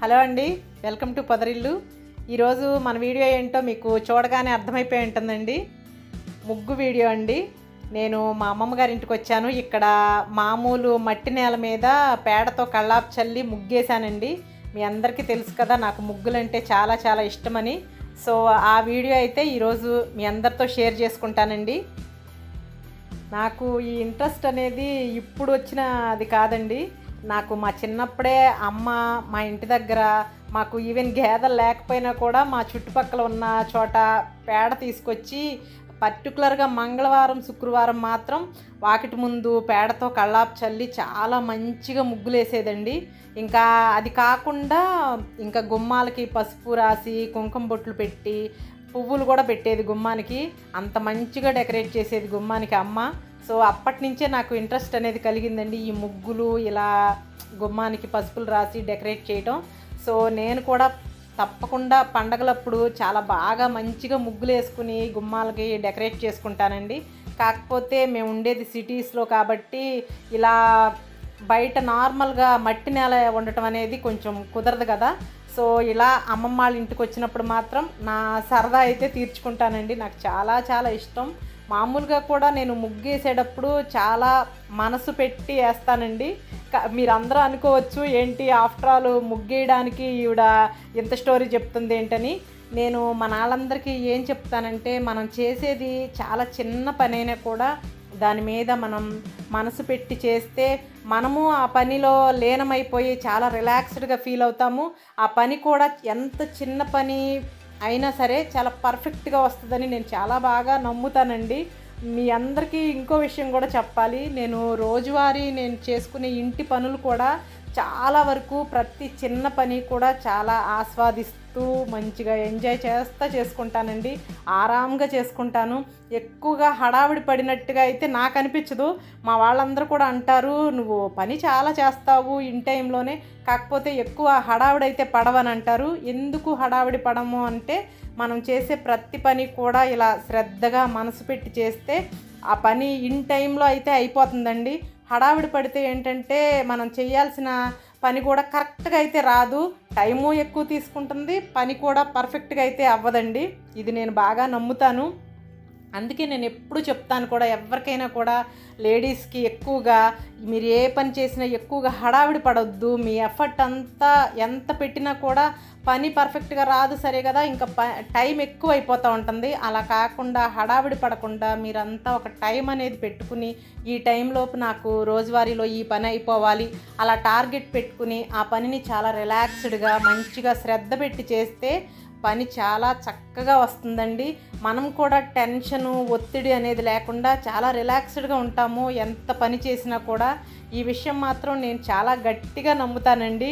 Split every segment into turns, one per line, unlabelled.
hello అండి welcome to పొదరిల్లు ఈరోజు మన వీడియో ఏంటో మీకు చూడగానే అర్థమైపోయి ఉంటుందండి ముగ్గు వీడియో అండి నేను మా అమ్మమ్మ గారి ఇంటికి వచ్చాను ఇక్కడ మామూలు మట్టి నేల మీద పేడతో కళ్ళాపు చల్లి ముగ్గేశానండి మీ అందరికీ తెలుసు కదా నాకు ముగ్గులంటే చాలా చాలా ఇష్టమని సో ఆ వీడియో అయితే ఈరోజు మీ అందరితో షేర్ చేసుకుంటానండి నాకు ఈ ఇంట్రెస్ట్ అనేది ఇప్పుడు వచ్చిన అది కాదండి నాకు మా చిన్నప్పుడే అమ్మ మా ఇంటి దగ్గర మాకు ఈవెన్ గేదెలు లేకపోయినా కూడా మా చుట్టుపక్కల ఉన్న చోట పేడ తీసుకొచ్చి పర్టికులర్గా మంగళవారం శుక్రవారం మాత్రం వాకిటి ముందు పేడతో కళ్ళాపు చల్లి చాలా మంచిగా ముగ్గులు వేసేదండి ఇంకా అది కాకుండా ఇంకా గుమ్మాలకి పసుపు రాసి కుంకుమ బొట్లు పెట్టి పువ్వులు కూడా పెట్టేది గుమ్మానికి అంత మంచిగా డెకరేట్ చేసేది గుమ్మానికి అమ్మ సో అప్పటి నుంచే నాకు ఇంట్రెస్ట్ అనేది కలిగిందండి ఈ ముగ్గులు ఇలా గుమ్మానికి పసుపులు రాసి డెకరేట్ చేయటం సో నేను కూడా తప్పకుండా పండగలప్పుడు చాలా బాగా మంచిగా ముగ్గులు వేసుకుని గుమ్మాలకి డెకరేట్ చేసుకుంటానండి కాకపోతే మేము ఉండేది సిటీస్లో కాబట్టి ఇలా బయట నార్మల్గా మట్టి నేల ఉండటం అనేది కొంచెం కుదరదు కదా సో ఇలా అమ్మమ్మ వాళ్ళ ఇంటికి వచ్చినప్పుడు మాత్రం నా సరదా అయితే తీర్చుకుంటానండి నాకు చాలా చాలా ఇష్టం మామూలుగా కూడా నేను ముగ్గేసేటప్పుడు చాలా మనసు పెట్టి వేస్తానండి క- మీరందరూ అనుకోవచ్చు ఏంటి ఆఫ్టర్ ఆల్ ముగ్గేయడానికి ఈవిడ ఇంత స్టోరీ చెప్తుంది ఏంటని నేను మన వాళ్ళందరికీ ఏం చెప్తానంటే మనం చేసేది చాలా చిన్న పనైనా కూడా దాని మీద మనం మనసు పెట్టి చేస్తే మనము ఆ పనిలో లీనమైపోయి చాలా రిలాక్స్డ్గా ఫీల్ అవుతాము ఆ పని కూడా ఎంత చిన్న పని అయినా సరే చాలా పర్ఫెక్ట్గా వస్తుందని నేను చాలా బాగా నమ్ముతానండి మీ అందరికీ ఇంకో విషయం కూడా చెప్పాలి నేను రోజువారీ నేను చేసుకునే ఇంటి పనులు కూడా చాలా వరకు ప్రతి చిన్న పని కూడా చాలా ఆస్వాదిస్తూ మంచిగా ఎంజాయ్ చేస్తా చేసుకుంటానండి ఆరాంగా చేసుకుంటాను ఎక్కువగా హడావిడి పడినట్టుగా అయితే నాకు అనిపించదు మా వాళ్ళందరూ కూడా అంటారు నువ్వు పని చాలా చేస్తావు ఇన్ టైంలోనే కాకపోతే ఎక్కువ హడావిడి అయితే పడవని అంటారు ఎందుకు హడావిడి పడము అంటే మనం చేసే ప్రతి పని కూడా ఇలా శ్రద్ధగా మనసు పెట్టి చేస్తే ఆ పని ఇన్ టైంలో అయితే అయిపోతుందండి హడావిడి పడితే ఏంటంటే మనం చేయాల్సిన పని కూడా కరెక్ట్గా అయితే రాదు టైము ఎక్కువ తీసుకుంటుంది పని కూడా పర్ఫెక్ట్గా అయితే అవ్వదండి ఇది నేను బాగా నమ్ముతాను అందుకే నేను ఎప్పుడు చెప్తాను కూడా ఎవరికైనా కూడా లేడీస్కి ఎక్కువగా మీరు ఏ పని చేసినా ఎక్కువగా హడావిడి పడొద్దు మీ ఎఫర్ట్ అంతా ఎంత పెట్టినా కూడా పని పర్ఫెక్ట్గా రాదు సరే కదా ఇంకా ప టైం ఎక్కువ అయిపోతూ ఉంటుంది అలా కాకుండా హడావిడి పడకుండా మీరంతా ఒక టైం అనేది పెట్టుకుని ఈ టైంలోపు నాకు రోజువారీలో ఈ పని అయిపోవాలి అలా టార్గెట్ పెట్టుకుని ఆ పనిని చాలా రిలాక్స్డ్గా మంచిగా శ్రద్ధ పెట్టి చేస్తే పని చాలా చక్కగా వస్తుందండి మనం కూడా టెన్షను ఒత్తిడి అనేది లేకుండా చాలా రిలాక్స్డ్గా ఉంటాము ఎంత పని చేసినా కూడా ఈ విషయం మాత్రం నేను చాలా గట్టిగా నమ్ముతానండి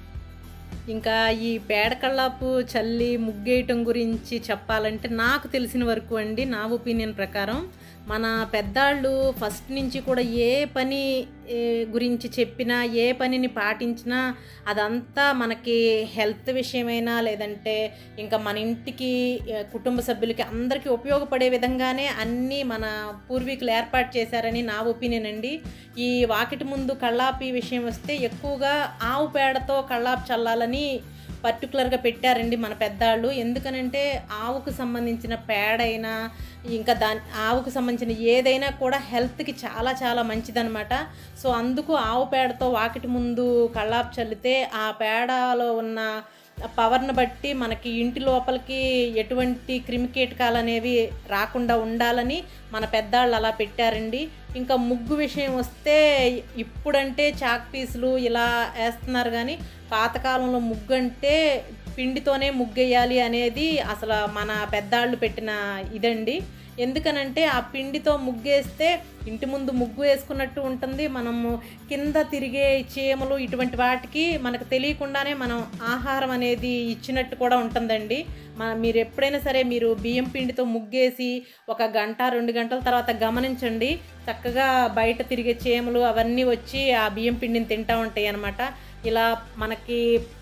ఇంకా ఈ పేడ కళ్ళాపు చల్లి ముగ్గేయటం గురించి చెప్పాలంటే నాకు తెలిసిన వరకు అండి నా ఒపీనియన్ ప్రకారం మన పెద్దాళ్ళు ఫస్ట్ నుంచి కూడా ఏ పని ఏ, గురించి చెప్పినా ఏ పనిని పాటించినా అదంతా మనకి హెల్త్ విషయమైనా లేదంటే ఇంకా మన ఇంటికి ఏ, కుటుంబ సభ్యులకి అందరికీ ఉపయోగపడే విధంగానే అన్నీ మన పూర్వీకులు ఏర్పాటు చేశారని నా ఒపీనియన్ అండి ఈ వాకిటి ముందు కళ్ళాపి విషయం వస్తే ఎక్కువగా ఆవు పేడతో కళ్ళాపు చల్లాలని పర్టికులర్గా పెట్టారండి మన పెద్దాళ్ళు ఎందుకనంటే ఆవుకు సంబంధించిన పేడ అయినా ఇంకా దాని ఆవుకు సంబంధించిన ఏదైనా కూడా హెల్త్కి చాలా చాలా మంచిదనమాట సో అందుకు ఆవు పేడతో వాకిటి ముందు కళ్ళాపు చల్లితే ఆ పేడలో ఉన్న పవర్ని బట్టి మనకి ఇంటి లోపలికి ఎటువంటి క్రిమికీటకాలు అనేవి రాకుండా ఉండాలని మన పెద్దాళ్ళు అలా పెట్టారండి ఇంకా ముగ్గు విషయం వస్తే ఇప్పుడంటే చాక్ పీసులు ఇలా వేస్తున్నారు కానీ పాతకాలంలో ముగ్గు అంటే పిండితోనే ముగ్గేయాలి అనేది అసలు మన పెద్దాళ్ళు పెట్టిన ఇదండి ఎందుకనంటే ఆ పిండితో ముగ్గేస్తే ఇంటి ముందు ముగ్గు వేసుకున్నట్టు ఉంటుంది మనము కింద తిరిగే చీమలు ఇటువంటి వాటికి మనకు తెలియకుండానే మనం ఆహారం అనేది ఇచ్చినట్టు కూడా ఉంటుందండి మన మీరు ఎప్పుడైనా సరే మీరు బియ్యం పిండితో ముగ్గేసి ఒక గంట రెండు గంటల తర్వాత గమనించండి చక్కగా బయట తిరిగే చీమలు అవన్నీ వచ్చి ఆ బియ్యం పిండిని తింటూ ఉంటాయి అన్నమాట ఇలా మనకి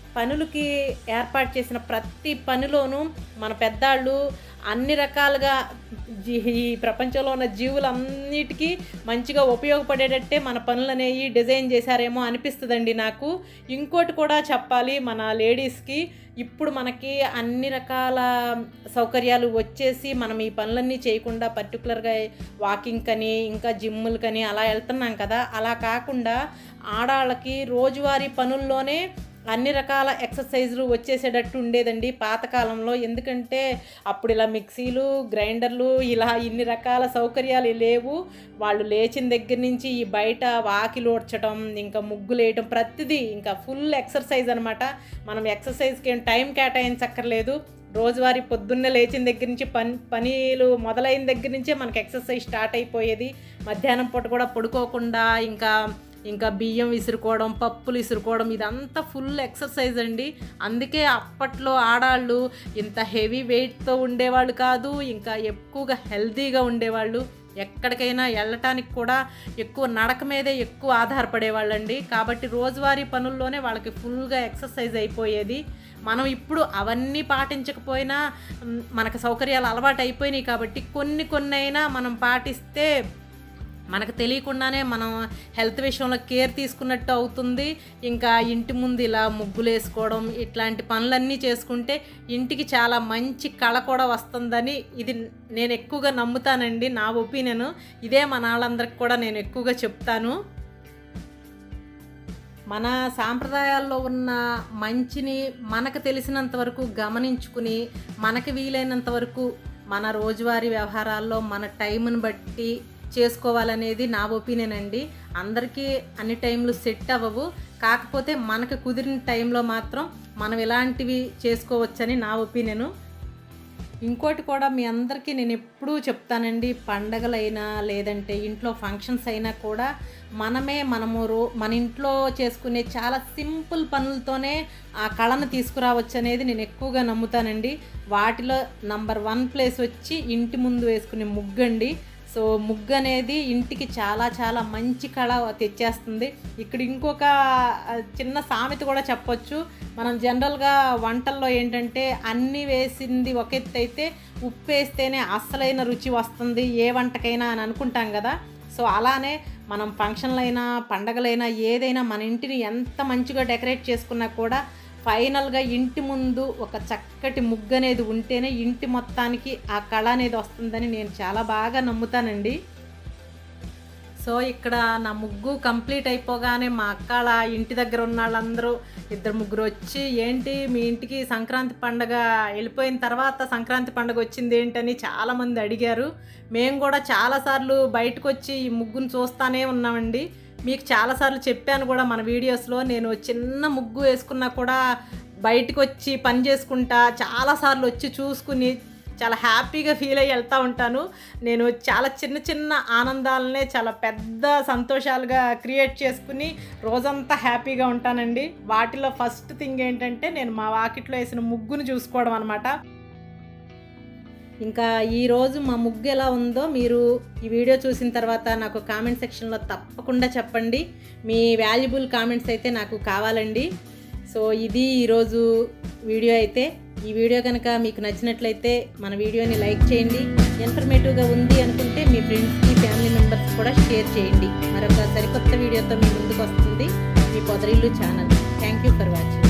పనులకి ఏర్పాటు చేసిన ప్రతి పనిలోనూ మన పెద్దాళ్ళు అన్ని రకాలుగా జీ- ఈ ప్రపంచంలో ఉన్న జీవులన్నిటికీ మంచిగా ఉపయోగపడేటట్టే మన పనులు అనేవి డిజైన్ చేశారేమో అనిపిస్తుందండి నాకు ఇంకోటి కూడా చెప్పాలి మన లేడీస్కి ఇప్పుడు మనకి అన్ని రకాల సౌకర్యాలు వచ్చేసి మనం ఈ పనులన్నీ చేయకుండా పర్టికులర్గా వాకింగ్ కని ఇంకా జిమ్ములకని అలా వెళ్తున్నాం కదా అలా కాకుండా ఆడాళ్ళకి రోజువారీ పనుల్లోనే అన్ని రకాల ఎక్సర్సైజులు వచ్చేసేటట్టు ఉండేదండి పాతకాలంలో ఎందుకంటే అప్పుడు ఇలా మిక్సీలు గ్రైండర్లు ఇలా ఇన్ని రకాల సౌకర్యాలు లేవు వాళ్ళు లేచిన దగ్గర నుంచి ఈ బయట వాకిలు ఊడ్చడం ఇంకా ముగ్గులు వేయటం ప్రతిదీ ఇంకా ఫుల్ ఎక్సర్సైజ్ అనమాట మనం ఎక్సర్సైజ్కి ఏం టైం కేటాయించక్కర్లేదు రోజువారీ పొద్దున్నే లేచిన దగ్గర నుంచి పని పనులు మొదలైన దగ్గర నుంచే మనకి ఎక్సర్సైజ్ స్టార్ట్ అయిపోయేది మధ్యాహ్నం పూట కూడా పడుకోకుండా ఇంకా ఇంకా బియ్యం విసురుకోవడం పప్పులు విసురుకోవడం ఇదంతా ఫుల్ ఎక్సర్సైజ్ అండి అందుకే అప్పట్లో ఆడాళ్ళు ఇంత హెవీ వెయిట్తో ఉండేవాళ్ళు కాదు ఇంకా ఎక్కువగా హెల్తీగా ఉండేవాళ్ళు ఎక్కడికైనా వెళ్ళటానికి కూడా ఎక్కువ నడక మీదే ఎక్కువ ఆధారపడేవాళ్ళండి కాబట్టి రోజువారీ పనుల్లోనే వాళ్ళకి ఫుల్గా ఎక్సర్సైజ్ అయిపోయేది మనం ఇప్పుడు అవన్నీ పాటించకపోయినా మ్, మనకు సౌకర్యాలు అలవాటు అయిపోయినాయి కాబట్టి కొన్ని కొన్ని అయినా మనం పాటిస్తే మనకు తెలియకుండానే మనం హెల్త్ విషయంలో కేర్ తీసుకున్నట్టు అవుతుంది ఇంకా ఇంటి ముందు ఇలా ముగ్గులు వేసుకోవడం ఇట్లాంటి పనులన్నీ చేసుకుంటే ఇంటికి చాలా మంచి కళ కూడా వస్తుందని ఇది నేను ఎక్కువగా నమ్ముతానండి నా ఒపీనియన్ ఇదే మన వాళ్ళందరికి కూడా నేను ఎక్కువగా చెప్తాను మన సాంప్రదాయాల్లో ఉన్న మంచిని మనకు తెలిసినంత వరకు గమనించుకుని మనకి వీలైనంత వరకు మన రోజువారీ వ్యవహారాల్లో మన టైంని బట్టి చేసుకోవాలనేది నా ఒపీనియన్ అండి అందరికీ అన్ని టైంలు సెట్ అవ్వవు కాకపోతే మనకు కుదిరిన టైంలో మాత్రం మనం ఇలాంటివి చేసుకోవచ్చని నా ఒపీనియను ఇంకోటి కూడా మీ అందరికీ నేను ఎప్పుడూ చెప్తానండి పండగలైనా లేదంటే ఇంట్లో ఫంక్షన్స్ అయినా కూడా మనమే మనము రో మన ఇంట్లో చేసుకునే చాలా సింపుల్ పనులతోనే ఆ కళను తీసుకురావచ్చు అనేది నేను ఎక్కువగా నమ్ముతానండి వాటిలో నంబర్ వన్ ప్లేస్ వచ్చి ఇంటి ముందు వేసుకునే ముగ్గండి సో ముగ్గు అనేది ఇంటికి చాలా చాలా మంచి కళ తెచ్చేస్తుంది ఇక్కడ ఇంకొక ఆ, చిన్న సామెత కూడా చెప్పొచ్చు మనం జనరల్గా వంటల్లో ఏంటంటే అన్నీ వేసింది ఒక ఎత్తు అయితే ఉప్పు వేస్తేనే అస్సలైన రుచి వస్తుంది ఏ వంటకైనా అని అనుకుంటాం కదా సో అలానే మనం ఫంక్షన్లైనా పండగలైనా ఏదైనా మన ఇంటిని ఎంత మంచిగా డెకరేట్ చేసుకున్నా కూడా ఫైనల్గా ఇంటి ముందు ఒక చక్కటి ముగ్గు అనేది ఉంటేనే ఇంటి మొత్తానికి ఆ కళ అనేది వస్తుందని నేను చాలా బాగా నమ్ముతానండి సో ఇక్కడ నా ముగ్గు కంప్లీట్ అయిపోగానే మా అక్కల ఇంటి దగ్గర ఉన్న వాళ్ళందరూ ఇద్దరు ముగ్గురు వచ్చి ఏంటి మీ ఇంటికి సంక్రాంతి పండగ వెళ్ళిపోయిన తర్వాత సంక్రాంతి పండగ వచ్చింది ఏంటని చాలామంది అడిగారు మేము కూడా చాలాసార్లు బయటకు వచ్చి ఈ ముగ్గును చూస్తానే ఉన్నామండి మీకు చాలాసార్లు చెప్పాను కూడా మన వీడియోస్లో నేను చిన్న ముగ్గు వేసుకున్నా కూడా బయటకు వచ్చి పని చేసుకుంటా చాలాసార్లు వచ్చి చూసుకుని చాలా హ్యాపీగా ఫీల్ అయ్యి వెళ్తూ ఉంటాను నేను చాలా చిన్న చిన్న ఆనందాలనే చాలా పెద్ద సంతోషాలుగా క్రియేట్ చేసుకుని రోజంతా హ్యాపీగా ఉంటానండి వాటిలో ఫస్ట్ థింగ్ ఏంటంటే నేను మా వాకిట్లో వేసిన ముగ్గును చూసుకోవడం అనమాట ఇంకా ఈరోజు మా ముగ్గు ఎలా ఉందో మీరు ఈ వీడియో చూసిన తర్వాత నాకు కామెంట్ సెక్షన్లో తప్పకుండా చెప్పండి మీ వాల్యుబుల్ కామెంట్స్ అయితే నాకు కావాలండి సో ఇది ఈరోజు వీడియో అయితే ఈ వీడియో కనుక మీకు నచ్చినట్లయితే మన వీడియోని లైక్ చేయండి ఇన్ఫర్మేటివ్గా ఉంది అనుకుంటే మీ ఫ్రెండ్స్కి ఫ్యామిలీ మెంబర్స్ కూడా షేర్ చేయండి మరొక సరికొత్త వీడియోతో మీ ముందుకు వస్తుంది మీ పొదరిల్లు channel thank you for watching